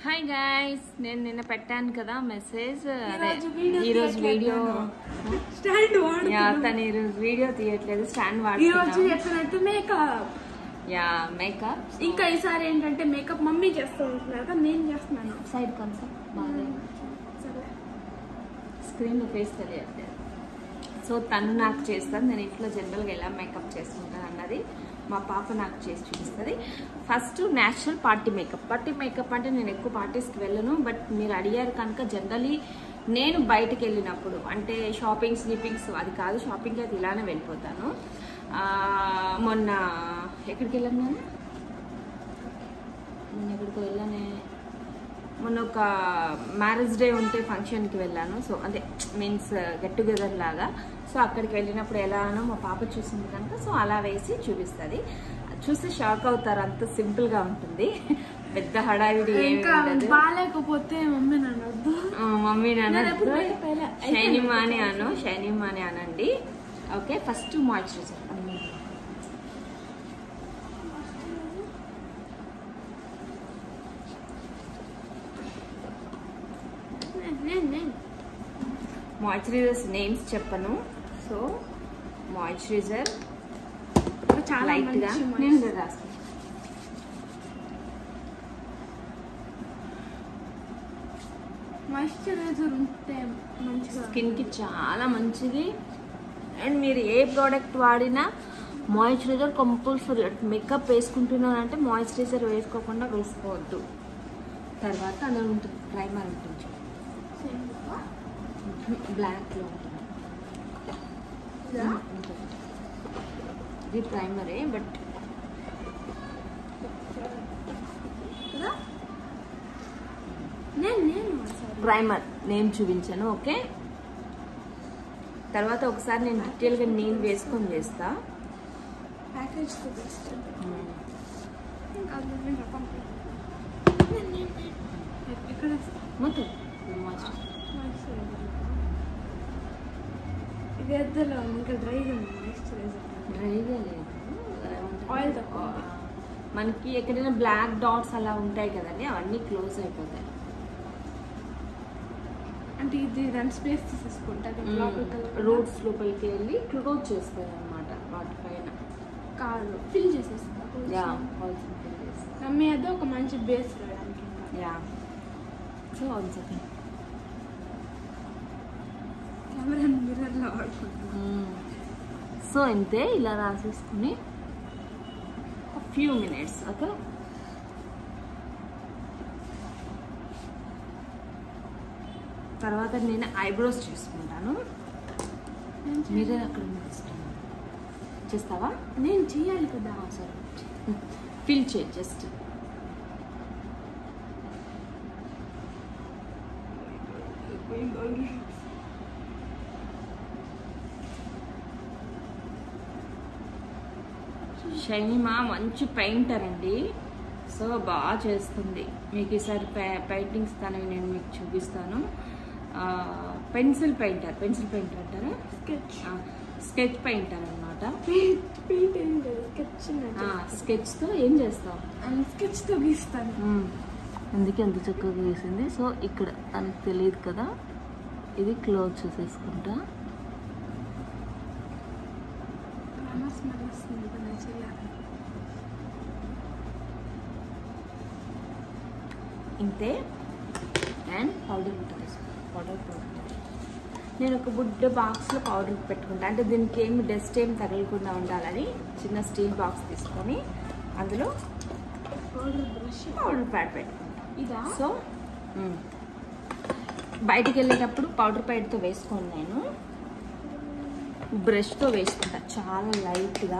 Hi guys నేను నిన్న పెట్టాను కదా మెసేజ్ అదే ఈరోజు వీడియో ఈరోజు వీడియో స్టాండ్ వాడు యా తను ఈరోజు వీడియో తీయట్లేదు స్టాండ్ ఈ రోజు వాడుతున్నాం ఎట్లనైతే మేకప్ యా మేకప్ ఇంకా ఈసారి ఏంటంటే మేకప్ మమ్మీ చేస్తూ ఉంటున్నారు కదా నేను చేస్తున్నాను సైడ్ కొంచెం బాగా సరే స్క్రీన్ ఫేస్ తెలియట్లేదు సో తను నాకు చేస్తుంది నేను ఇంట్లో జనరల్గా ఎలా మేకప్ చేసుకుంటాను అన్నది మా పాప నాకు చేసి చూపిస్తుంది first natural party makeup party makeup అంటే నేను ఎక్కువ పార్టీస్కి వెళ్ళను బట్ మీరు అడిగారు కనుక జనరలీ నేను బయటకు వెళ్ళినప్పుడు అంటే షాపింగ్ స్లీపింగ్స్ అది కాదు షాపింగ్ అయితే ఇలానే వెళ్ళిపోతాను ఆ, మొన్న ఎక్కడికి వెళ్ళాను నేను మొన్న ఎక్కడికి వెళ్ళానే మొన్న ఒక మ్యారేజ్ డే ఉంటే ఫంక్షన్కి వెళ్ళాను సో అదే మీన్స్ గెట్ టుగెదర్ లాగా సో అక్కడికి వెళ్ళినప్పుడు ఎలానో మా పాప చూసింది కనుక సో అలా వేసి చూపిస్తుంది చూసి షాక్ అవుతారు అంత సింపుల్గా ఉంటుంది పెద్ద హడావిడి ఏమి ఇంకా ఉండదు బాగాలేకపోతే మమ్మీ నన్ను వద్దు ఆ, మమ్మీ నేను ఎప్పుడు నాన్న బయటకు వెళ్ళా. షైనిమా అని అను షైనిమా అని అనండి ఓకే ఫస్ట్ మాయిశ్చరైజర్ నేను- నేను నేను మాయిశ్చరైజర్స్ నేమ్స్ చెప్పను సో మాయిశ్చరైజర్ చాలా లైట్ గా మంచి నేను రాస్తాను మాయిశ్చరైజర్ ఉంటే మంచిగా స్కిన్ కి చాలా మంచిది అండ్ మీరు ఏ ప్రోడక్ట్ వాడినా మాయిశ్చరైజర్ కంపల్సరీ మేకప్ వేసుకుంటున్నానంటే మాయిశ్చరైజర్ వేసుకోకుండా వేసుకోవద్దు తర్వాత అందులో ఉంటుంది ప్రైమర్ ఉంటుంది బ్లాక్లో ఉంటుంది ఇదా? ఇది ప్రైమరే బట్ కదా? నేను నేను సారీ ప్రైమర్ నేమ్ చూపించాను ఓకే తర్వాత ఒకసారి నేను డీటెయిల్గా నేను వేసుకొని చేస్తా ప్యాకేజ్ చూపిస్తాను ఇంకా అది నేను చెప్పను. నేను- నేను- నేను. ఇక్కడ మొత్తం మాయిశ్చరైజర్ ఇది ఎద్దలో ఉంది ఇంకా డ్రైగా ఉంది మాయిశ్చరైజర్ డ్రైగా లేదు Oil తక్కువ. మనకి ఎక్కడైనా బ్లాక్ డాట్స్ అలా ఉంటాయి కదండి అవన్నీ క్లోజ్ అయిపోతాయి అంటే ఇది దాని స్పేస్ తీసేసుకుంటుంది లోపలికి వెళ్ళకుండా. రూట్స్ లోపలికి వెళ్ళి క్లోజ్ చేస్తాయి అనమాట వాటిపైన కాదు ఫిల్ చేసేస్తా యా ఆల్సో చేస్తాయి మమ్మీ అదే ఒక మంచి బేస్ వేయడానికి ఇంకా. Yeah so one second camera మిర్రర్లో వాడుకుంటున్నాను సో ఇంతే ఇలా రాసేసుకుని ఫ్యూ మినిట్స్ ఓకే తర్వాత నేను ఐబ్రోస్ చేసుకుంటాను నేను చేయ- మిర్రర్ అక్కడ ఉంది ఇష్టం చేస్తావా నేను చేయాలి కదా ఆ, సరే ఫిల్ చేయి జస్ట్ షైనిమా మంచి పెయింటర్ అండి సో బాగా చేస్తుంది మీకు ఈసారి పె పెయింటింగ్స్ తనవి నేను మీకు చూపిస్తాను పెన్సిల్ పెయింటర్ పెన్సిల్ పెయింటర్ అంటారా స్కెచ్ స్కెచ్ పెయింటర్ అనమాట పెయింట్ పెయింట్ ఏం లేదు స్కెచ్ స్కెచ్తో ఏం చేస్తాం స్కెచ్తో గీస్తాను అందుకే అంత చక్కగా వేసింది సో ఇక్కడ తనకు తెలియదు కదా ఇది క్లోజ్ చేసేసుకుంటా గ్రామర్ స్మెల్ వస్తుంది కదా చేయాలి ఇంతే అండ్ పౌడర్ ఉంటుంది పౌడర్ పౌడర్ నేను ఒక బుడ్డ బాక్స్లో పౌడర్ పెట్టుకుంటా అంటే దీనికి ఏమి డస్ట్ ఏమి తగలకుండా ఉండాలని చిన్న స్టీల్ బాక్స్ తీసుకొని అందులో పౌడర్ బ్రష్ పౌడర్ ప్యాడ్ పెట్టుకుంటా ఇదా సో మ్, బయటికి వెళ్ళేటప్పుడు పౌడర్ ప్యాడ్తో వేసుకోను నేను బ్రష్తో వేసుకుంటా చాలా లైట్గా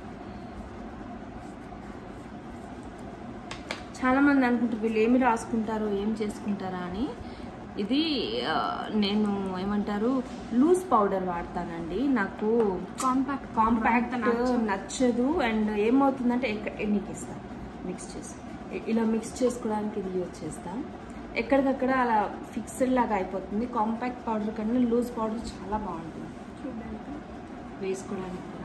చాలా మంది అనుకుంటారు వీళ్ళు ఏమి రాసుకుంటారో ఏం చేసుకుంటారా అని ఇది ఆ, నేను ఏమంటారు లూజ్ పౌడర్ వాడతానండి నాకు కాంపాక్ట్ కాంపాక్ట్ నచ్చదు అండ్ ఏమవుతుందంటే ఎక్క- నీకు ఇస్తాను మిక్స్ చేసి ఇ- ఇలా మిక్స్ చేసుకోవడానికి ఇది యూజ్ చేస్తా ఎక్కడికక్కడ అలా ఫిక్స్డ్ లాగా అయిపోతుంది కాంపాక్ట్ పౌడర్ కన్నా లూజ్ పౌడర్ చాలా బాగుంటుంది చూడడానికి వేసుకోవడానికి కూడా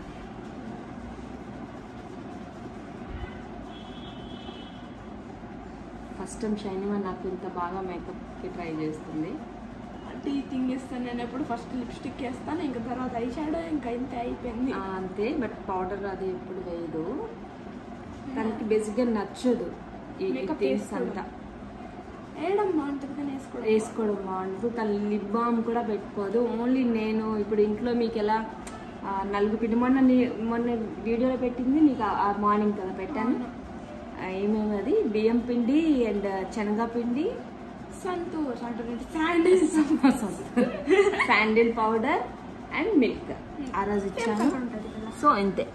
ఫస్ట్ టైం షైనీ నాకు ఇంత బాగా మేకప్కి ట్రై చేస్తుంది అంటే ఈ థింగ్ ఇస్తాను నేను ఎప్పుడు ఫస్ట్ లిప్స్టిక్ వేస్తాను ఇంకా తర్వాత ఐ షాడో ఇంకా ఇంతే అయిపోయింది ఆ, అంతే బట్ పౌడర్ అది ఎప్పుడు వేయదు తనకి బేసిక్గా నచ్చదు ఈ Makeup థింగ్స్ వేసుకోవడం. అంతా వేయడం బాగుంటుంది కానీ వేసుకోవడం వేసుకోవడం బాగుండదు తన లిప్ బామ్ కూడా పెట్టుకోదు ఓన్లీ నేను ఇప్పుడు ఇంట్లో మీకు ఎలా ఆ, నలుగు పిండి మొన్న నీ- మొన్న వీడియోలో పెట్టింది నీకు ఆ- ఆ మార్నింగ్ కదా పెట్టాను ఆ, ఏమేమి అది బియ్యం పిండి అండ్ శనగ పిండి సంతూర్ అంటే sandals sandal powder and milk ఆ రోజు ఇచ్చాను ఉంటుంది కదా సో ఇంతే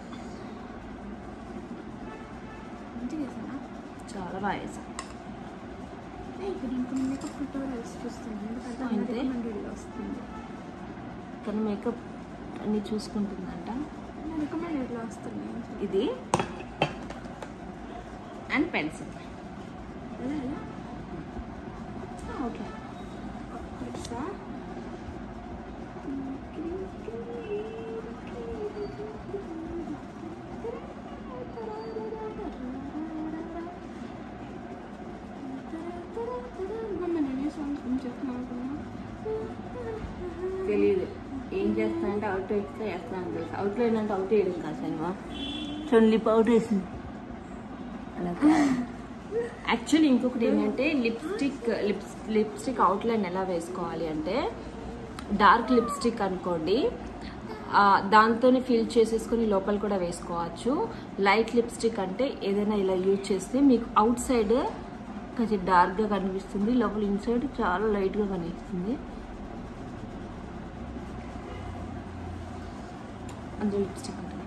మంచిగా వేసానా చాలా బాగా వేసాను ఇప్పుడు ఇంకొక మేకప్ ట్యూటోరియల్స్ చూస్తాను ఎందుకంటే అంతే. రికమెండెడ్లో వస్తుంది కానీ మేకప్ అన్ని చూసుకుంటుందంట రికమెండెడ్లో వస్తున్నాయి ఇది అండ్ పెన్సిల్ ఎలా ఎలా ఓకే Alexa. తెలియదు ఏం చేస్తానంటే అవుట్ వేస్తే వేస్తాను తెలుసు అవుట్ అంటే అవుట్ వేయడం కాదు సినిమా చూడండి లిప్ అవుట్ వేసింది అలా యాక్చువల్లీ ఇంకొకటి ఏంటంటే లిప్స్టిక్ లిప్స్ లిప్స్టిక్ అవుట్లైన్ ఎలా వేసుకోవాలి అంటే డార్క్ లిప్స్టిక్ అనుకోండి ఆ, దాంతోనే ఫిల్ చేసేసుకొని లోపల కూడా వేసుకోవచ్చు లైట్ లిప్స్టిక్ అంటే ఏదైనా ఇలా యూజ్ చేస్తే మీకు అవుట్ సైడ్ కొంచెం డార్క్గా కనిపిస్తుంది లోపల ఇన్సైడ్ చాలా లైట్గా కనిపిస్తుంది అందులో లిప్స్టిక్ ఉంటుంది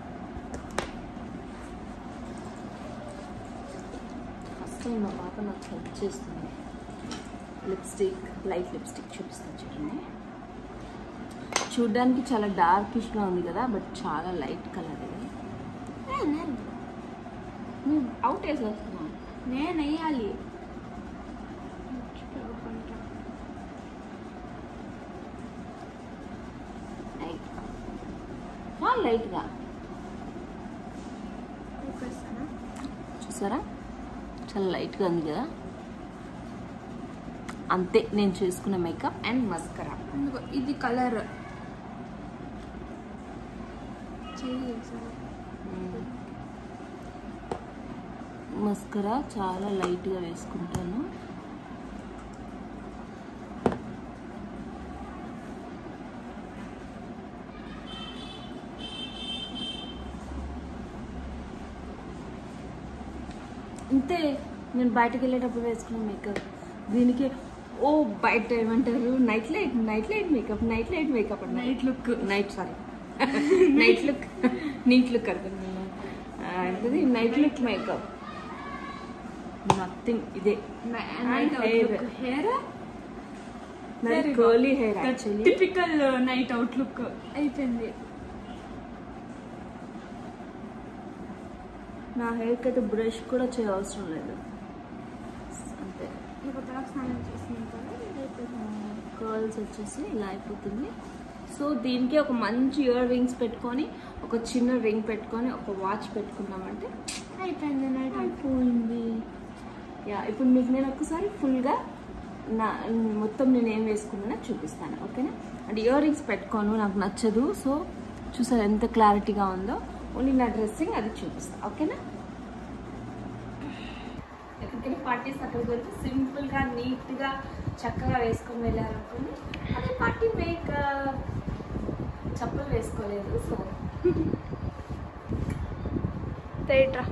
ఫస్ట్ టైం మా పాప నాకు హెల్ప్ చేస్తుంది లిప్స్టిక్ లైట్ లిప్స్టిక్ చూపిస్తాను చూడండి చూడ్డానికి చాలా డార్కిష్గా ఉంది కదా బట్ చాలా లైట్ కలర్ ఇది అవుట్ వేసేస్తున్నాను నేను వేయాలి లైట్ చాలా లైట్గా చూసారా చాలా లైట్గా ఉంది కదా అంతే నేను చేసుకున్న మేకప్ అండ్ మస్కరా అందుకో ఇది కలర్ చెయ్యి చేసాను మస్కరా చాలా లైట్గా వేసుకుంటాను ఇంతే నేను బయటకు వెళ్ళేటప్పుడు వేసుకున్న మేకప్ దీనికి ఓ బయట ఏమంటారు night light night light makeup night light makeup night look night sorry night look neat look అనుకున్నాను అంటే నైట్ లుక్ మేకప్ నథింగ్ ఇదే నైట్ hair. హెయిర్ నాది curly hair actually typical night outlook అయిపోయింది నా హెయిర్కి అయితే బ్రష్ కూడా చేయవసరం లేదు అంతే ఇంకా తలకు స్నానం చేసిన తర్వాత అయిపోయింది కర్ల్స్ వచ్చేసి ఇలా అయిపోతుంది సో దీనికి ఒక మంచి ఇయర్ రింగ్స్ పెట్టుకొని ఒక చిన్న రింగ్ పెట్టుకొని ఒక వాచ్ పెట్టుకున్నామంటే అయిపోయింది నైట్ అయిపోయింది యా ఇప్పుడు మీకు నేను ఒక్కసారి ఫుల్గా నా మొత్తం నేను ఏం వేసుకున్నానో చూపిస్తాను ఓకేనా అంటే ఇయర్ రింగ్స్ పెట్టుకోను నాకు నచ్చదు సో చూసారు ఎంత క్లారిటీగా ఉందో ఓన్లీ నా డ్రెస్సింగ్ అది చూపిస్తాను ఓకేనా ఎక్కడికైనా పార్టీస్ అక్కడికి వెళ్తే సింపుల్గా నీట్గా చక్కగా వేసుకొని వెళ్ళారనుకోండి అదే పార్టీ మేక్ చెప్పులు వేసుకోలేదు సో రైట్రా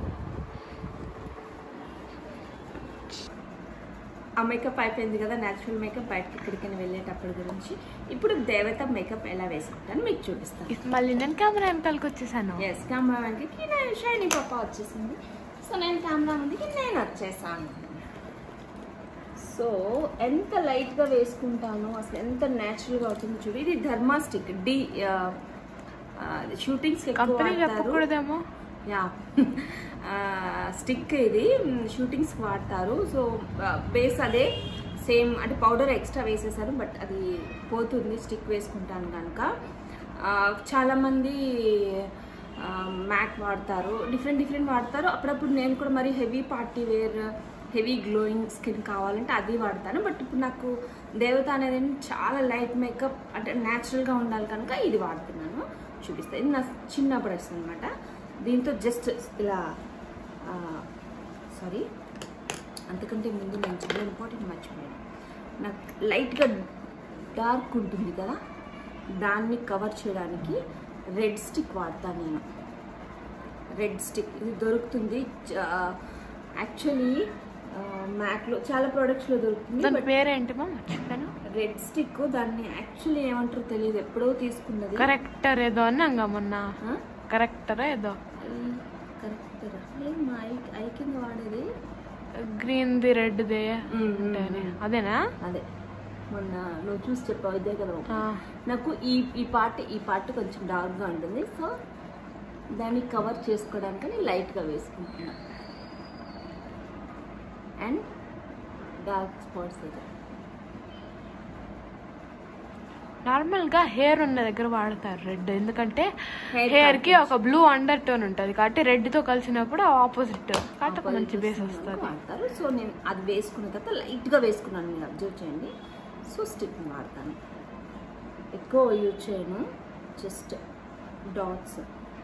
ఆ మేకప్ అయిపోయింది కదా న్యాచురల్ మేకప్ బయటకి ఎక్కడికైనా వెళ్ళేటప్పుడు గురించి ఇప్పుడు దేవత మేకప్ ఎలా వేసుకుంటాను మీకు చూపిస్తాను మళ్ళీ నేను కెమెరా వెనకాలకి వచ్చేసాను ఎస్ కెమెరామెన్కి నేను షైనీ పాప వచ్చేసింది సో నేను కెమెరా ముందుకి నేను వచ్చేసాను సో ఎంత లైట్గా వేసుకుంటాను అసలు ఎంత న్యాచురల్గా అవుతుంది చూడు ఇది ధర్మా స్టిక్ డి షూటింగ్స్ కంపెనీ చెప్పకూడదేమో యా స్టిక్ ఇది షూటింగ్స్కి వాడతారు సో బేస్ అదే సేమ్ అంటే పౌడర్ ఎక్స్ట్రా వేసేసారు బట్ అది పోతుంది స్టిక్ వేసుకుంటాను కనుక చాలామంది మ్యాట్ వాడతారు డిఫరెంట్ డిఫరెంట్ వాడతారు అప్పుడప్పుడు నేను కూడా మరి heavy party wear heavy glowing skin కావాలంటే అది వాడతాను బట్ ఇప్పుడు నాకు దేవత అనేది చాలా లైట్ మేకప్ అంటే న్యాచురల్గా ఉండాలి కనుక ఇది వాడుతున్నాను చూపిస్తాను ఇది నా చిన్న బ్రష్ అనమాట దీంతో జస్ట్ ఇలా సారీ అంతకంటే ముందు నేను చాలా ఇంపార్టెంట్ మర్చిపోయాను నాకు లైట్గా డార్క్ ఉంటుంది కదా దాన్ని కవర్ చేయడానికి రెడ్ స్టిక్ వాడతాను నేను రెడ్ స్టిక్ ఇది దొరుకుతుంది యాక్చువల్లీ మ్యాక్లో చాలా ప్రోడక్ట్స్లో దొరుకుతుంది దాని బట్ పేరేంటి మా మర్చిపోయాను రెడ్ స్టిక్ దాన్ని యాక్చువల్లీ ఏమంటారో తెలియదు ఎప్పుడో తీసుకున్నది కరెక్టర్ ఏదో అన్నాగా మొన్న ఆ? కరెక్టర్ ఏదో అది కరెక్ట్ లేదు మా ఐ ఐ కింద వాడేది గ్రీన్ ది రెడ్ ది మ్మ్. అదేనా అదే మొన్న నువ్వు చూసి చెప్పావు ఇదే కదా ఆ, నాకు ఈ ఈ పార్ట్ ఈ పార్ట్ కొంచెం డార్క్గా ఉంటుంది సో దాన్ని కవర్ చేసుకోవడానికి లైట్గా వేసుకుంటున్నా అండ్ డార్క్ స్పాట్స్ అయితే నార్మల్ గా హెయిర్ ఉన్న దగ్గర వాడతారు రెడ్ ఎందుకంటే Hair హెయిర్ కి ఒక బ్లూ అండర్ టోన్ ఉంటది కాబట్టి రెడ్ తో కలిసినప్పుడు ఆపోజిట్ కాబట్టి ఒక మంచి బేస్ వస్తుంది వాడతారు సో నేను అది వేసుకున్న తర్వాత లైట్గా వేసుకున్నాను మీరు అబ్జర్వ్ చేయండి సో స్టిక్ వాడతాను ఎక్కువ యూజ్ చేయను జస్ట్ డాట్స్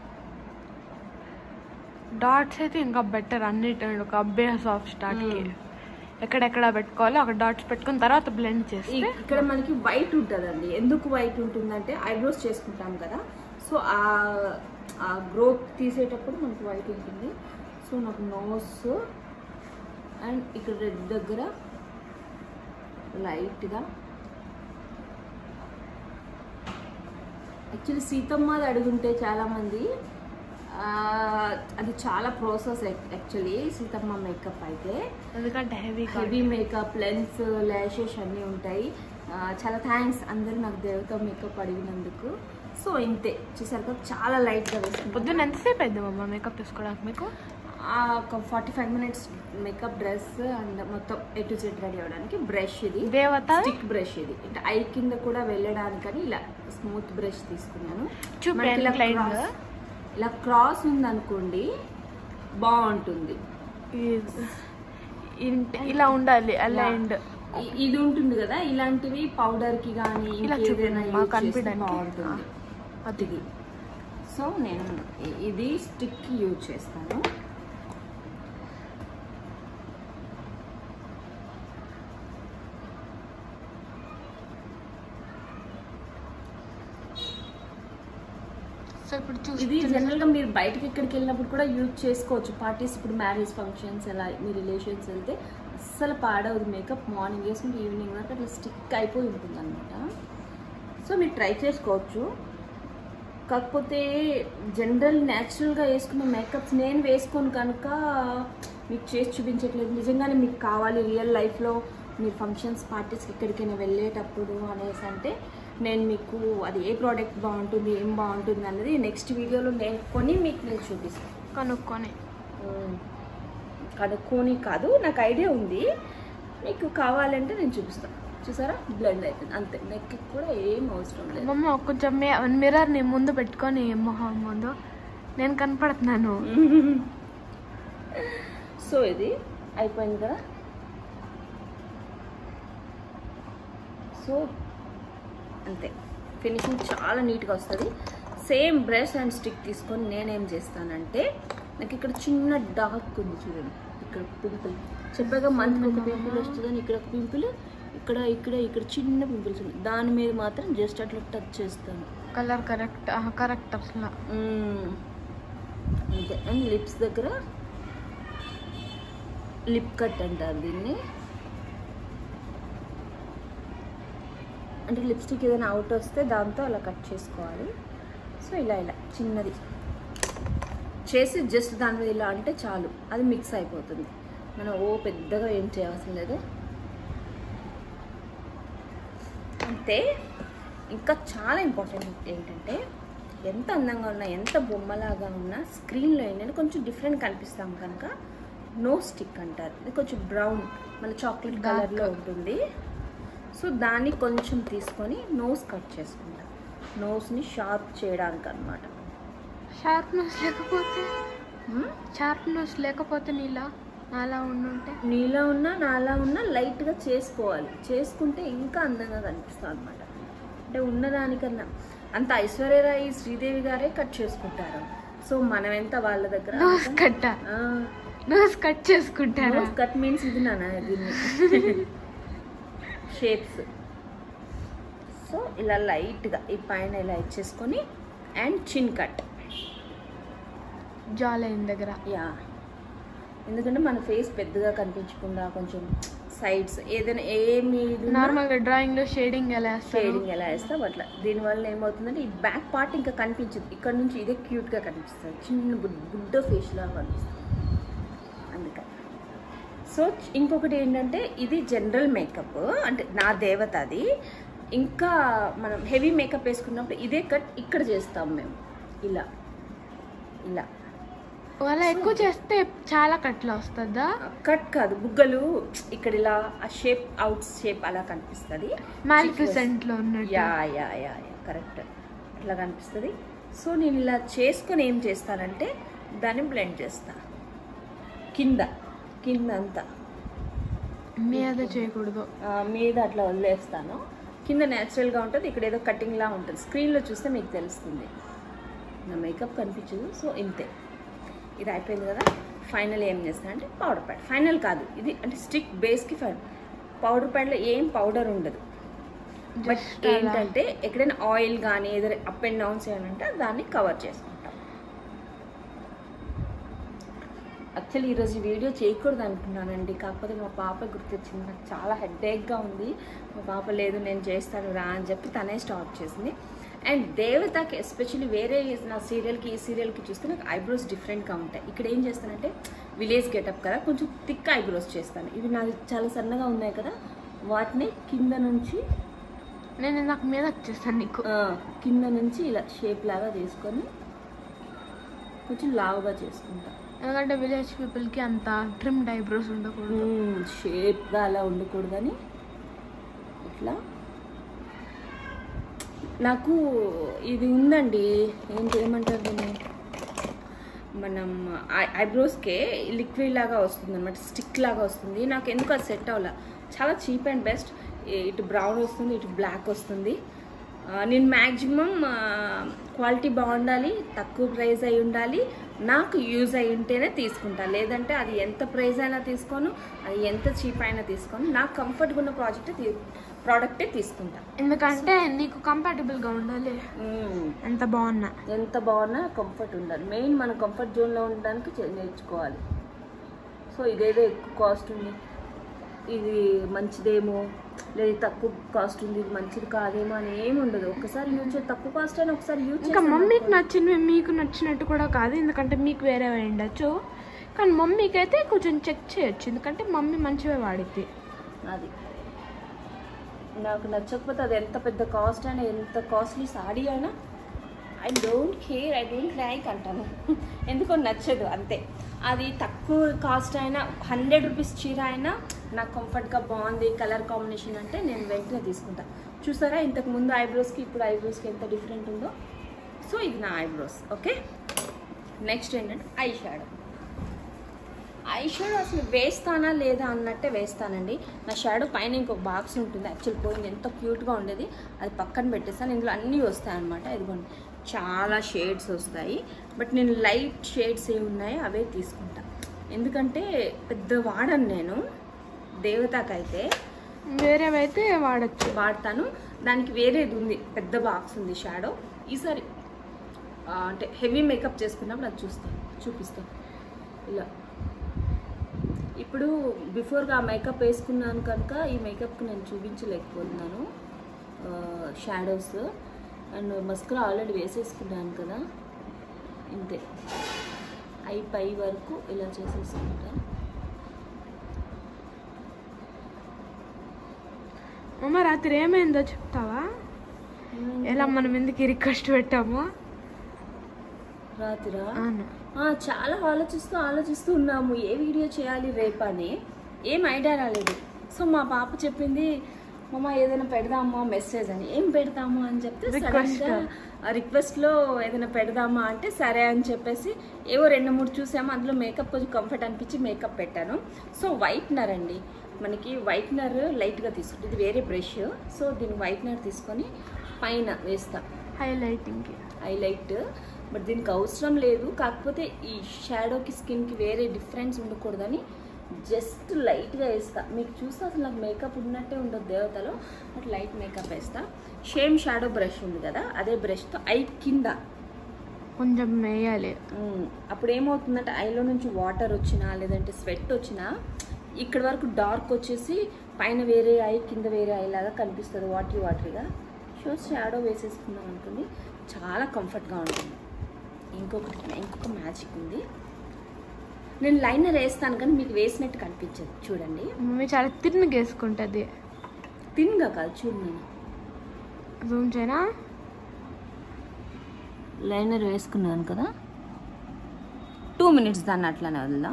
డాట్స్ అయితే ఇంకా బెటర్ అన్నిటి ఒక అబ్బేస్ ఆఫ్ స్టార్ట్ కి ఎక్కడెక్కడ పెట్టుకోవాలో ఒక డాట్స్ పెట్టుకున్న తర్వాత బ్లెండ్ చేస్తే ఇక్కడ మనకి వైట్ ఉంటుందండి ఎందుకు వైట్ ఉంటుందంటే ఐబ్రోస్ చేసుకుంటాం కదా సో ఆ ఆ గ్రోత్ తీసేటప్పుడు మనకి వైట్ ఉంటుంది సో నాకు నోస్ అండ్ ఇక్కడ రెడ్ దగ్గర లైట్గా యాక్చువల్లీ సీతమ్మది అడుగుంటే చాలామంది ఆ, అది చాలా ప్రాసెస్ యాక్చువల్లీ సీతమ్మ మేకప్ అయితే ఎందుకంటే heavy heavy makeup lens lashes అన్నీ ఉంటాయి ఆ, చాలా థ్యాంక్స్ అందరూ నాకు దేవత మేకప్ అడిగినందుకు సో ఇంతే చూసారు కదా చాలా లైట్గా వేసుకుంటాను పొద్దున్న ఎంతసేపు అయింది మమ్మ మేకప్ వేసుకోవడానికి మీకు ఆ, ఒక forty five minutes makeup dress and మొత్తం ఎ టు జెడ్ రెడీ అవ్వడానికి బ్రష్ ఇది దేవత స్టిక్ బ్రష్ ఇది అంటే ఐ కింద కూడా వెళ్ళడానికని ఇలా స్మూత్ బ్రష్ తీసుకున్నాను చూపి మనకి ఇలా ఎంత line cross- గా? ఇలా క్రాస్ ఉందనుకోండి బాగుంటుంది ఈ- ఇంట- ఇలా ఉండాలి అలైన్డ్ ఇ- ఇది ఉంటుంది కదా ఇలాంటివి పౌడర్ కి కానీ ఇలా ఇంకేదైనా చూపించు, మాకు use చేస్తే కనిపించడానికి. బాగుంటుంది అది ఇది సో నేను ఇ- ఇది స్టిక్ యూజ్ చేస్తాను సో ఇప్పుడు చూసి ఇది జనరల్ గా మీరు బయటకి ఎక్కడికి వెళ్ళినప్పుడు కూడా యూజ్ చేసుకోవచ్చు పార్టీస్ ఇప్పుడు మ్యారేజ్ ఫంక్షన్స్ అలా మీ రిలేషన్స్ వెళ్తే అస్సలు పాడవదు మేకప్ మార్నింగ్ వేసుకుంటే ఈవినింగ్ వరకు అట్లా స్టిక్ అయిపోయి ఉంటుంది అనమాట సో మీరు ట్రై చేసుకోవచ్చు కాకపోతే జనరల్ న్యాచురల్గా వేసుకునే మేకప్స్ నేను వేసుకోను కనుక మీకు చేసి చూపించట్లేదు నిజంగానే మీకు కావాలి రియల్ లైఫ్లో మీ ఫంక్షన్స్ పార్టీస్కి ఎక్కడికైనా వెళ్ళేటప్పుడు అనేసి అంటే నేను మీకు అది ఏ ప్రోడక్ట్ బాగుంటుంది ఏం బాగుంటుంది అన్నది నెక్స్ట్ వీడియోలో నేను కొని మీకు నేను చూపిస్తాను కనుక్కొని ఉమ్. కనుక్కొని కాదు నాకు ఐడియా ఉంది మీకు కావాలంటే నేను చూపిస్తాను చూసారా బ్లెండ్ అవుతుంది అంతే నెక్కి కూడా ఏం అవసరం లేదు మమ్మ కొంచెం మిర్రర్ ని ముందు పెట్టుకొని మొహం ముందు నేను కనపడుతున్నాను సో ఇది అయిపోయింది కదా సో అంతే ఫినిషింగ్ చాలా నీట్గా వస్తుంది సేమ్ బ్రష్ అండ్ స్టిక్ తీసుకొని నేనేం చేస్తానంటే నాకు ఇక్కడ చిన్న డార్క్ ఉంది చూడండి ఇక్కడ పింపుల్ చెప్పాక మంత్కి ఒక పింపుల్ వస్తుందని ఇక్కడ ఒక పింపుల్ ఇక్కడ ఇక్కడ ఇక్కడ చిన్న పింపుల్స్ ఉన్నాయి దాని మీద మాత్రం జస్ట్ అట్లా టచ్ చేస్తాను కలర్ కరెక్ట్ కరెక్ట్ అసలు మ్మ్. అంతే అండ్ లిప్స్ దగ్గర లిప్ కట్ అంటారు దీన్ని అంటే లిప్స్టిక్ ఏదైనా అవుట్ వస్తే దాంతో అలా కట్ చేసుకోవాలి సో ఇలా ఇలా చిన్నది చేసి జస్ట్ దాని మీద ఇలా అంటే చాలు అది మిక్స్ అయిపోతుంది మనం ఓ పెద్దగా ఏం చేయవలసిన లేదు అంతే ఇంకా చాలా ఇంపార్టెంట్ ఏంటంటే ఎంత అందంగా ఉన్నా ఎంత బొమ్మలాగా ఉన్నా స్క్రీన్లో ఏంటంటే కొంచెం డిఫరెంట్ కనిపిస్తాం కనుక నో స్టిక్ అంటారు ఇది కొంచెం బ్రౌన్ మన చాక్లెట్ కలర్లో ఉంటుంది సో దాన్ని కొంచెం తీసుకొని నోస్ కట్ చేసుకుంటాం నోస్ని షార్ప్ చేయడానికి అనమాట షార్ప్నెస్ లేకపోతే షార్ప్నెస్ లేకపోతే నీలా అలా ఉండుంటే నీలా ఉన్నా నాలా ఉన్నా లైట్గా చేసుకోవాలి చేసుకుంటే ఇంకా అందంగా కనిపిస్తుంది అనమాట అంటే ఉన్నదానికన్నా అంత ఐశ్వర్యరాయి శ్రీదేవి గారే కట్ చేసుకుంటారు సో మనం ఎంత వాళ్ళ దగ్గర నోస్ కట్ట నోస్ కట్ చేసుకుంటారా కట్ మీన్స్ ఇది నాన్న దీన్ని షేప్స్ సో ఇలా లైట్గా ఈ పైన ఇలా ఇచ్చేసుకొని అండ్ చిన్ కట్ జాల్ అయిన దగ్గర యా ఎందుకంటే మన ఫేస్ పెద్దగా కనిపించకుండా కొంచెం సైడ్స్ ఏదైనా ఏమి నార్మల్ గా డ్రాయింగ్ లో షేడింగ్ ఎలా వేస్తారు షేడింగ్ ఎలా వేస్తాం అట్లా దీనివల్ల ఏమవుతుందంటే ఈ బ్యాక్ పార్ట్ ఇంకా కనిపించదు ఇక్కడ నుంచి ఇదే క్యూట్గా కనిపిస్తుంది చిన్న గుడ్ గుడ్డ ఫేస్ లాగా కనిపిస్తుంది అందుకని సో ఇంకొకటి ఏంటంటే ఇది జనరల్ మేకప్ అంటే నా దేవత అది ఇంకా మనం హెవీ మేకప్ వేసుకున్నప్పుడు ఇదే కట్ ఇక్కడ చేస్తాం మేము ఇలా ఇలా అలా ఎక్కువ చేస్తే చాలా కట్ల వస్తుందా కట్ కాదు బుగ్గలు ఇక్కడ ఇలా ఆ షేప్ అవుట్ షేప్ అలా కనిపిస్తుంది మాలిఫిసెంట్ లో ఉన్నట్టు yeah yeah yeah yeah correct అట్లా కనిపిస్తుంది సో నేను ఇలా చేసుకొని ఏం చేస్తానంటే దాన్ని బ్లెండ్ చేస్తా కింద కింద అంతా మీద చేయకూడదు ఆ, మీద అట్లా వదిలేస్తాను కింద న్యాచురల్గా ఉంటుంది ఇక్కడ ఏదో కటింగ్లా ఉంటుంది స్క్రీన్లో చూస్తే మీకు తెలుస్తుంది నా మేకప్ కనిపించదు సో ఇంతే ఇది అయిపోయింది కదా ఫైనల్ ఏం చేస్తాను అంటే పౌడర్ ప్యాడ్ ఫైనల్ కాదు ఇది అంటే స్టిక్ బేస్కి ఫైనల్ పౌడర్ ప్యాడ్లో ఏం పౌడర్ ఉండదు బట్ Just అలా. ఏంటంటే ఎక్కడైనా ఆయిల్ కానీ ఏదైనా అప్ అండ్ డౌన్స్ ఏమంటే దాన్ని కవర్ చేసుకుంటాం యాక్చువల్లీ ఈరోజు ఈ వీడియో చేయకూడదు అనుకున్నానండి కాకపోతే మా పాప గుర్తొచ్చింది నాకు చాలా హెడ్ఏక్గా ఉంది మా పాప లేదు నేను చేస్తాను రా అని చెప్పి తనే స్టార్ట్ చేసింది అండ్ దేవతకి ఎస్పెషల్లీ వేరే నా సీరియల్కి ఈ సీరియల్కి చూస్తే నాకు ఐబ్రోస్ డిఫరెంట్గా ఉంటాయి ఇక్కడ ఏం చేస్తానంటే విలేజ్ గెటప్ కదా కొంచెం థిక్ ఐబ్రోస్ చేస్తాను ఇవి నాది చాలా సన్నగా ఉన్నాయి కదా వాటిని కింద నుంచి నేను నాకు మీద వచ్చేస్తాను నీకు ఆ, కింద నుంచి ఇలా షేప్ లాగా చేసుకొని కొంచెం లావుగా చేసుకుంటా ఎందుకంటే విలేజ్ పీపుల్ కి అంత ట్రిమ్డ్ ఐబ్రోస్ ఉండకూడదు షేప్గా అలా ఉండకూడదని ఇట్లా నాకు ఇది ఉందండి ఏంటి ఏమంటారు దీన్ని మనం ఐ- ఐబ్రోస్కే లిక్విడ్ లాగా వస్తుంది అనమాట స్టిక్ లాగా వస్తుంది నాకు ఎందుకు అది సెట్ అవ్వాల చాలా చీప్ అండ్ బెస్ట్ ఇటు బ్రౌన్ వస్తుంది ఇటు బ్లాక్ వస్తుంది ఆ, నేను మ్యాక్సిమం క్వాలిటీ బాగుండాలి తక్కువ ప్రైస్ అయి ఉండాలి నాకు యూజ్ అయి ఉంటేనే తీసుకుంటా లేదంటే అది ఎంత ప్రైస్ అయినా తీసుకోను అది ఎంత చీప్ అయినా తీసుకోను నాకు కంఫర్ట్గా ఉన్న ప్రాజెక్ట్ తీ ప్రోడక్టే తీసుకుంటా ఎందుకంటే నీకు కంఫర్టబుల్ గా ఉండాలి మ్మ్. ఎంత బాగున్నా ఎంత బాగున్నా కంఫర్ట్ ఉండాలి మెయిన్ మన కంఫర్ట్ జోన్లో ఉండడానికి చే- నేర్చుకోవాలి సో ఇదేదో ఎక్కువ కాస్ట్ ఉంది ఇది మంచిదేమో లేదా తక్కువ కాస్ట్ ఉంది ఇది మంచిది కాదేమో అని ఏమి ఉండదు ఒక్కసారి యూజ్ చేసి తక్కువ కాస్ట్ అయినా ఒకసారి యూజ్ ఇంకా మమ్మీకి నచ్చినవి మీకు నచ్చినట్టు కూడా కాదు ఎందుకంటే మీకు వేరే ఉండొచ్చు కానీ మమ్మీకి అయితే కొంచెం చెక్ చేయొచ్చు ఎందుకంటే మమ్మీ మంచివే వాడిద్ది అది నాకు నచ్చకపోతే అది ఎంత పెద్ద కాస్ట్ అయినా ఎంత కాస్ట్లీ సాడీ అయినా I don't care I don't like అంటాను ఎందుకో నచ్చదు అంతే అది తక్కువ కాస్ట్ అయినా హండ్రెడ్ రూపీస్ చీర అయినా నాకు కంఫర్ట్గా బాగుంది కలర్ కాంబినేషన్ అంటే నేను వెంటనే తీసుకుంటా చూసారా ఇంతకు ముందు ఐబ్రోస్కి ఇప్పుడు ఐబ్రోస్కి ఎంత డిఫరెంట్ ఉందో సో ఇది నా ఐబ్రోస్ ఓకే నెక్స్ట్ ఏంటంటే ఐ షాడో ఐ షాడో అసలు వేస్తానా లేదా అన్నట్టే వేస్తానండి నా షాడో పైన ఇంకొక బాక్స్ ఉంటుంది యాక్చువల్ పోయింది ఎంత క్యూట్గా ఉండేది అది పక్కన పెట్టేస్తాను ఇందులో అన్నీ వస్తాయి అనమాట ఇదిగోండి చాలా షేడ్స్ వస్తాయి బట్ నేను లైట్ షేడ్స్ ఏమి ఉన్నాయో అవే తీసుకుంటా ఎందుకంటే పెద్ద వాడను నేను దేవతకైతే వేరేవైతే వాడచ్చు వాడతాను దానికి వేరేది ఉంది పెద్ద బాక్స్ ఉంది షాడో ఈసారి ఆ, అంటే హెవీ మేకప్ చేసుకున్నప్పుడు అది చూస్తాను చూపిస్తాను ఇలా ఇప్పుడు బిఫోర్గా ఆ మేకప్ వేసుకున్నాను కనుక ఈ మేకప్కి నేను చూపించలేకపోతున్నాను షాడోస్ అండ్ మస్కరా ఆల్రెడీ వేసేసుకున్నాను కదా ఇంతే ఐ పై వరకు ఇలా చేసేసుకుంటా అమ్మ రాత్రి ఏమైందో చెప్తావా ఎలా మనం ఎందుకు రిక్వెస్ట్ పెట్టామో రాత్రా అవును ఆ, చాలా ఆలోచిస్తూ ఆలోచిస్తూ ఉన్నాము ఏ వీడియో చేయాలి రేపని ఏం ఐడియా రాలేదు సో మా పాప చెప్పింది మమ్మ ఏదైనా పెడదామా మెసేజ్ అని ఏం పెడదాము అని చెప్తే Request. రిక్వెస్ట్ లో ఏదైనా పెడదామా అంటే సరే అని చెప్పేసి ఏవో రెండు మూడు చూసాము అందులో మేకప్ కొంచెం కంఫర్ట్ అనిపించి మేకప్ పెట్టాను సో వైట్నర్ అండి మనకి వైట్నర్ లైట్గా తీసుకుంటే ఇది వేరే బ్రష్ సో దీని వైట్నర్ తీసుకొని పైన వేస్తా హైలైటింగ్కి హైలైట్ బట్ దీనికి అవసరం లేదు కాకపోతే ఈ షాడోకి స్కిన్కి వేరే డిఫరెన్స్ ఉండకూడదని జస్ట్ లైట్గా వేస్తా మీకు చూస్తే అసలు నాకు మేకప్ ఉన్నట్టే ఉండదు దేవతలో బట్ లైట్ మేకప్ వేస్తా షేమ్ షాడో బ్రష్ ఉంది కదా అదే బ్రష్తో ఐ కింద కొంచెం వేయాలి ఉమ్, అప్పుడు ఏమవుతుందంటే ఐలో నుంచి వాటర్ వచ్చినా లేదంటే స్వెట్ వచ్చినా ఇక్కడ వరకు డార్క్ వచ్చేసి పైన వేరే ఐ కింద వేరే ఐ లాగా కనిపిస్తుంది వాటరీ వాటరీగా సో షాడో వేసేసుకున్నాం అనుకోండి చాలా కంఫర్ట్గా ఉంటుంది ఇంకొకటి ఇంకొక మ్యాజిక్ ఉంది నేను లైనర్ వేస్తాను కానీ మీకు వేసినట్టు కనిపించదు చూడండి మమ్మీ చాలా తిన్నగా వేసుకుంటుంది తిన్గా కాదు చూడు నేను జూమ్ చేయనా లైనర్ వేసుకున్నాను కదా టూ మినిట్స్ దాన్ని అట్లానే వదిలేదా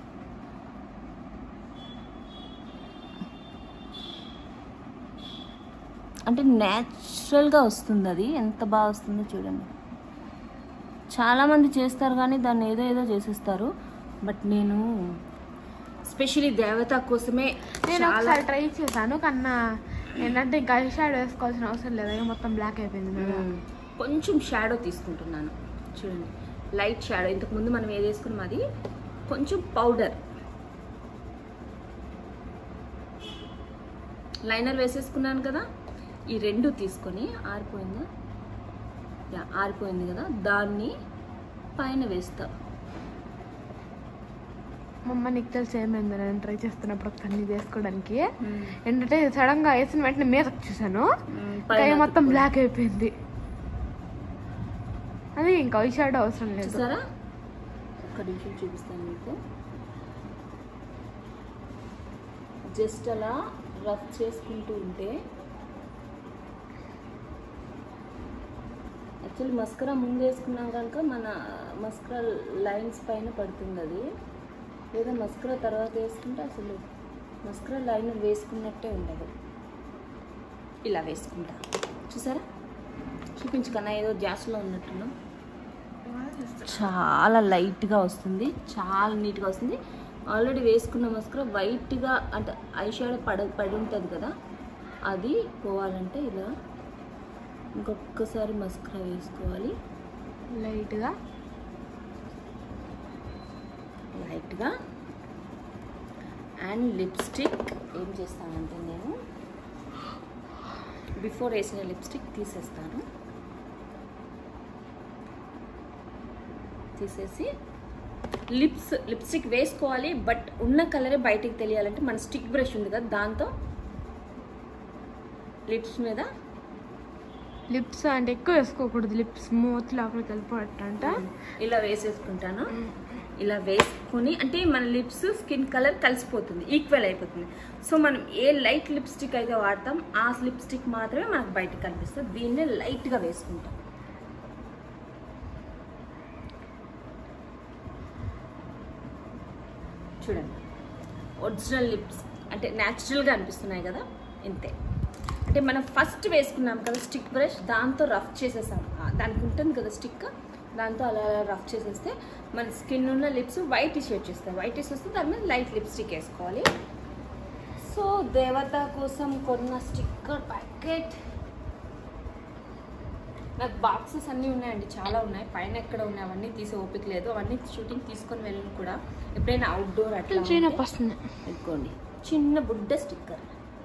అంటే న్యాచురల్గా వస్తుంది అది ఎంత బాగా వస్తుందో చూడండి చాలామంది చేస్తారు కానీ దాన్ని ఏదో ఏదో చేసేస్తారు బట్ నేను స్పెషలీ దేవత కోసమే నేను చాలా ఒకసారి ట్రై చేశాను కన్నా ఏంటంటే ఇంకా ఐ షాడో వేసుకోవాల్సిన అవసరం లేదు ఇక మొత్తం బ్లాక్ అయిపోయింది కదా మ్మ్. కొంచెం షాడో తీసుకుంటున్నాను చూడండి లైట్ షాడో ఇంతకు ముందు మనం ఏది వేసుకున్నాం అది కొంచెం పౌడర్ లైనర్ వేసేసుకున్నాను కదా ఈ రెండు తీసుకొని ఆరిపోయిందా యా ఆరిపోయింది కదా దాన్ని పైన వేస్తా మా అమ్మ నీకు తెలిసి ఏమైంది నేను ట్రై చేస్తున్నప్పుడు కన్నీ వేసుకోవడానికి ఏంటంటే సడన్ గా వేసిన వెంటనే మీదకి చూసాను మ్మ్, ఇంకా పైన మొత్తం బ్లాక్ అయిపోయింది అది ఇంకా ఐ షాడో అవసరం లేదు చూసారా ఒక్క నిమిషం చూపిస్తాను మీకు జస్ట్ అలా రఫ్ చేసుకుంటూ ఉంటే యాక్చువల్లీ మస్కరా ముందు వేసుకున్నాం కనుక మన మస్కరా లైన్స్ పైన పడుతుంది అది లేదా మస్కరా తర్వాత వేసుకుంటే అసలు మస్కరా లైన్ వేసుకున్నట్టే ఉండదు ఇలా వేసుకుంటా చూసారా చూపించుకన్నా ఏదో జాస్లో ఉన్నట్టున్నాం చాలా లైట్గా వస్తుంది చాలా నీట్గా వస్తుంది ఆల్రెడీ వేసుకున్న మస్కర వైట్గా అంటే ఐ షాడో పడ పడి ఉంటుంది కదా అది పోవాలంటే ఇలా ఇంకొకసారి మస్కరా వేసుకోవాలి లైట్ గా లైట్గా అండ్ లిప్స్టిక్ ఏం చేస్తానంటే నేను బిఫోర్ వేసిన లిప్స్టిక్ తీసేస్తాను తీసేసి లిప్స్ లిప్స్టిక్ వేసుకోవాలి బట్ ఉన్న కలరే బయటికి తెలియాలంటే మన స్టిక్ బ్రష్ ఉంది కదా దాంతో లిప్స్ మీద లిప్స్ అంటే ఎక్కువ వేసుకోకూడదు లిప్స్ స్మూత్ లోపలికి వెళ్ళిపోవట్టంట ఇలా వేసేసుకుంటాను ఇలా వేసుకొని అంటే మన లిప్స్ స్కిన్ కలర్ కలిసిపోతుంది ఈక్వల్ అయిపోతుంది సో మనం ఏ లైట్ లిప్స్టిక్ అయితే వాడతాం ఆ లిప్స్టిక్ మాత్రమే మనకు బయటకు కనిపిస్తుంది దీన్నే లైట్గా వేసుకుంటాం చూడండి ఒరిజినల్ లిప్స్ అంటే న్యాచురల్గా అనిపిస్తున్నాయి కదా ఇంతే అంటే మనం ఫస్ట్ వేసుకున్నాం కదా స్టిక్ బ్రష్ దాంతో రఫ్ చేసేసాం ఆ, దానికి ఉంటుంది కదా స్టిక్ దాంతో అలా అలా రఫ్ చేసేస్తే మన స్కిన్ ఉన్న లిప్స్ వైట్ షేడ్ చేస్తాయి వైట్ వస్తే దాని మీద లైట్ లిప్స్టిక్ వేసుకోవాలి సో దేవత కోసం కొన్న స్టిక్కర్ ప్యాకెట్ నాకు బాక్సెస్ అన్నీ ఉన్నాయండి చాలా ఉన్నాయి పైన ఎక్కడ ఉన్నాయి అవన్నీ తీసే ఓపిక లేదు అవన్నీ షూటింగ్ తీసుకొని వెళ్ళను కూడా ఎప్పుడైనా అవుట్డోర్ అట్లా చీన ఉంటే- వస్తుంది ఇదిగోండి చిన్న బుడ్డ స్టిక్కర్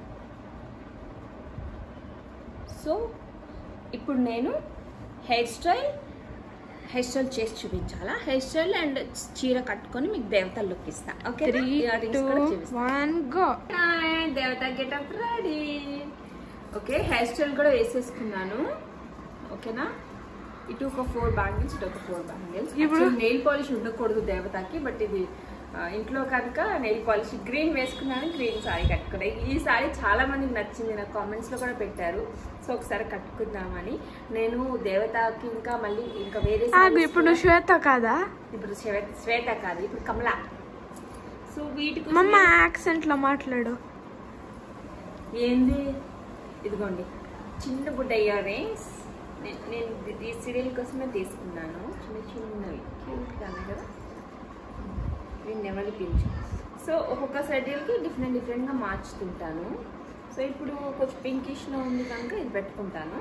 సో ఇప్పుడు నేను హెయిర్ స్టైల్ హెయిర్ స్టైల్ చేసి చూపించాలా హెయిర్ స్టైల్ అండ్ చీర కట్టుకొని మీకు దేవత లుక్ ఇస్తా okay three two one go దేవత getup ready okay hair style కూడా వేసేసుకున్నాను ఓకేనా ఇటు ఒక ఫోర్ బ్యాంగిల్స్ ఇటు ఒక ఫోర్ బ్యాంగిల్స్ ఇప్పుడు- ఇప్పుడు నెయిల్ పాలిష్ ఉండకూడదు దేవతకి బట్ ఇది ఆ, ఇంట్లో కనుక నెయిల్ పాలిష్ గ్రీన్ వేసుకున్నాను గ్రీన్ సారీ కట్టుకున్నా ఈ సారీ చాలా మందికి నచ్చింది నాకు కామెంట్స్ లో కూడా పెట్టారు సో ఒకసారి కట్టుకుందామని నేను దేవతకి ఇంకా మళ్ళీ ఇంకా వేరే ఆగు sarees ఇప్పుడు నువ్వు శ్వేత కాదా ఇప్పుడు శ్వేత శ్వేత కాదు ఇప్పుడు కమల సో వీటికి మమ్మ యాక్సెంట్ లో మాట్లాడు ఏంది ఇదిగోండి చిన్న బుడ్డ ఇయర్ రింగ్స్ నేను ఇది- ఈ సీరియల్ కోసమే తీసుకున్నాను చిన్న చిన్నవి క్యూట్గా కదా నేను నెమలి పింఛు సో ఒక్కొక్క షెడ్యూల్కి డిఫరెంట్ డిఫరెంట్గా మార్చుతుంటాను సో ఇప్పుడు కొంచెం పింకిష్లో ఉంది కనుక ఇది పెట్టుకుంటాను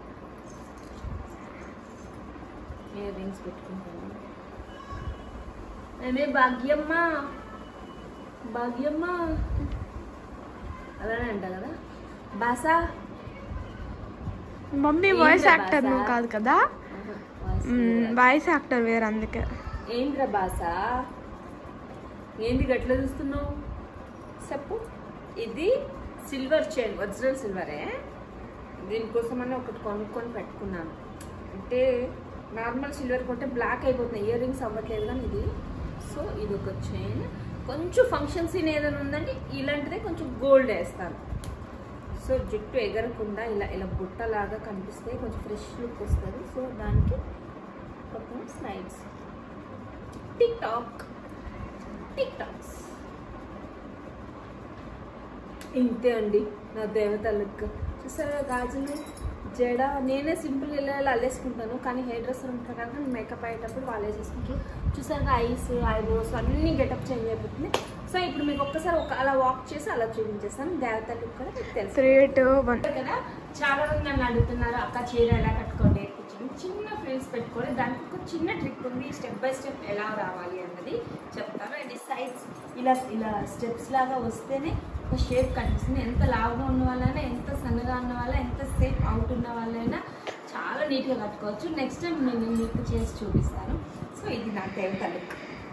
ఇయర్ రింగ్స్ పెట్టుకుంటాను అదే భాగ్యమ్మ భాగ్యమ్మ అలానే అంట కదా బాసా మమ్మీ ఏంటి వాయిస్ రా యాక్టర్ బాసా? నువ్వు కాదు కదా ఆహా, వాయిస్ మ్మ్, లేదా? వాయిస్ యాక్టర్ వేరు అందుకే ఏంట్రా బాసా ఏంది గట్ల చూస్తున్నావు చెప్పు ఇది సిల్వర్ చైన్ ఒరిజినల్ సిల్వరే దీనికోసమని ఒకటి కొనుక్కొని పెట్టుకున్నాను అంటే నార్మల్ సిల్వర్ కొంటే బ్లాక్ అయిపోతుంది ఇయర్ రింగ్స్ అవ్వట్లేదు కానీ ఇది సో ఇది ఒక చైన్ కొంచెం ఫంక్షన్ సీన్ ఏదైనా ఉందంటే ఇలాంటిదే కొంచెం గోల్డ్ వేస్తాను సో జుట్టు ఎగరకుండా ఇలా ఇలా బుట్టలాగా కనిపిస్తే కొంచెం ఫ్రెష్ లుక్ వస్తుంది సో దానికి పక్కన slides TikTok TikToks ఇంతే అండి నా దేవత లుక్ చూసారా గాజులు జడ నేనే సింపుల్ ఇలా ఇలా అల్లేసుకుంటాను కానీ హెయిర్ డ్రెస్సర్ ఉంటారు కనుక మేకప్ అయ్యేటప్పుడు వాళ్ళు వేసేసుకుంటారు చూసారా ఐస్ ఐబ్రోస్ అన్నీ గెటప్ చేంజ్ అయిపోతుంది సో ఇప్పుడు మీకు ఒక్కసారి ఒక అలా వాక్ చేసి అలా చూపించేస్తాను దేవత లుక్ కూడా మీకు తెలుసు త్రీ టూ వన్ కదా చాలా మంది నన్ను అడుగుతున్నారు అక్క చీర ఎలా కట్టుకోండి కూర్చొని చిన్న ఫ్రిల్స్ పెట్టుకోండి దానికి ఒక చిన్న ట్రిక్ ఉంది స్టెప్ బై స్టెప్ ఎలా రావాలి అన్నది చెప్తాను అండ్ ఈ సైడ్స్ ఇలా ఇలా స్టెప్స్ లాగా వస్తేనే ఒక షేప్ కనిపిస్తుంది ఎంత లావుగా ఉన్న వాళ్ళైనా ఎంత సన్నగా ఉన్న వాళ్ళ ఎంత సేఫ్ అవుట్ ఉన్న వాళ్ళైనా చాలా నీట్గా కట్టుకోవచ్చు నెక్స్ట్ టైం నేను మీకు చేసి చూపిస్తాను సో ఇది నా దేవత లుక్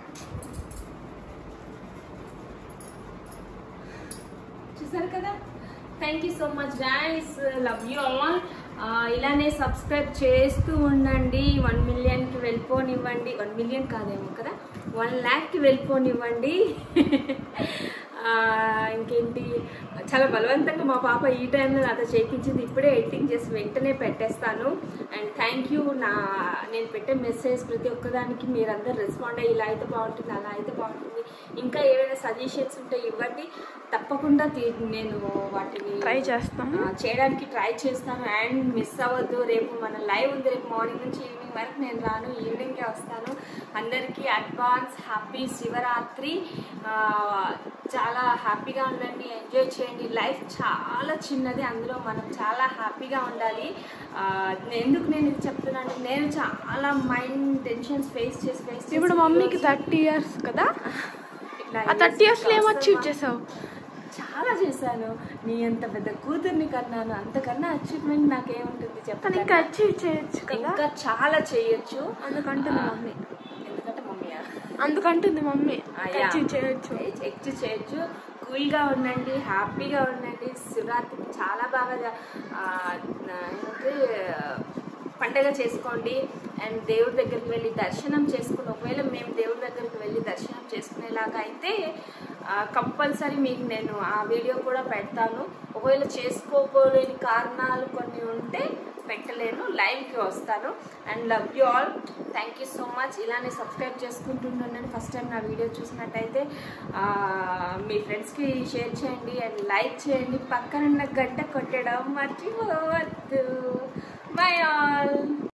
చూసారు కదా thank you so much guys love you all ఇలానే సబ్స్క్రైబ్ చేస్తూ ఉండండి వన్ మిలియన్కి వెళ్ళిపోనివ్వండి వన్ మిలియన్ కాదేమో కదా వన్ ల్యాక్కి వెళ్ళిపోనివ్వండి ఆ, ఇంకేంటి చాలా బలవంతంగా మా పాప ఈ టైంలో నాతో చేయించింది ఇప్పుడే ఎడిటింగ్ చేసి వెంటనే పెట్టేస్తాను అండ్ థ్యాంక్ యూ నా నేను పెట్టే మెసేజ్ ప్రతి ఒక్కదానికి మీరందరూ రెస్పాండ్ అయ్యి ఇలా అయితే బాగుంటుంది అలా అయితే బాగుంటుంది ఇంకా ఏమైనా సజెషన్స్ ఉంటే ఇవ్వండి తప్పకుండా తీ- నేను వాటిని ట్రై చేస్తాము ఆ, చేయడానికి ట్రై చేస్తాను అండ్ మిస్ అవ్వద్దు రేపు మన లైవ్ ఉంది రేపు మార్నింగ్ నుంచి ఈవినింగ్ వరకు నేను రాను ఈవినింగ్కే వస్తాను అందరికీ అడ్వాన్స్ హ్యాపీ శివరాత్రి ఆ, చాలా హ్యాపీగా ఉండండి ఎంజాయ్ చేయండి లైఫ్ చాలా చిన్నది అందులో మనం చాలా హ్యాపీగా ఉండాలి ఆ, ఎందుకు నేను ఇది చెప్తున్నాను నేను చాలా మైండ్ టెన్షన్స్ ఫేస్ చేసి ఫేస్ చేసి ఇప్పుడు మమ్మీకి ఈరోజు థర్టీ ఇయర్స్ కదా ఇట్లా ఆ థర్టీ ఇయర్స్ లో ఏం అచీవ్ చేసావు చాలా చేశాను నీ అంత పెద్ద కూతుర్ని కన్నాను అంతకన్నా అచీవ్మెంట్ నాకేముంటుంది కానీ చెప్పండి ఇంకా అచీవ్ చేయొచ్చు కదా ఇంకా చాలా చేయొచ్చు అందుకంటుంది ఆ, మమ్మీ ఎందుకంటే మమ్మీ అందుకంటుంది మమ్మీ ఆ, యా. అచీవ్ చేయొచ్చు ఎక్ట్ చేయొచ్చు కూల్గా ఉండండి హ్యాపీగా ఉండండి శివరాత్రికి చాలా బాగా జ- ఆ, నా- ఏమంటే పండగ చేసుకోండి అండ్ దేవుడి దగ్గరికి వెళ్ళి దర్శనం చేసుకుని ఒకవేళ మేము దేవుడి దగ్గరికి వెళ్ళి దర్శనం చేసుకునేలాగా అయితే కంపల్సరీ మీకు నేను ఆ వీడియో కూడా పెడతాను ఒకవేళ చేసుకోలేని కారణాలు కొన్ని ఉంటే పెట్టలేను లైవ్కి వస్తాను and love you all thank you so much ఇలానే సబ్స్క్రైబ్ చేసుకుంటుండండి ఫస్ట్ టైం నా వీడియో చూసినట్టయితే ఆ, మీ ఫ్రెండ్స్కి షేర్ చేయండి అండ్ లైక్ చేయండి పక్కనున్న గంట కొట్టడం మర్చిపోవద్దు బై ఆల్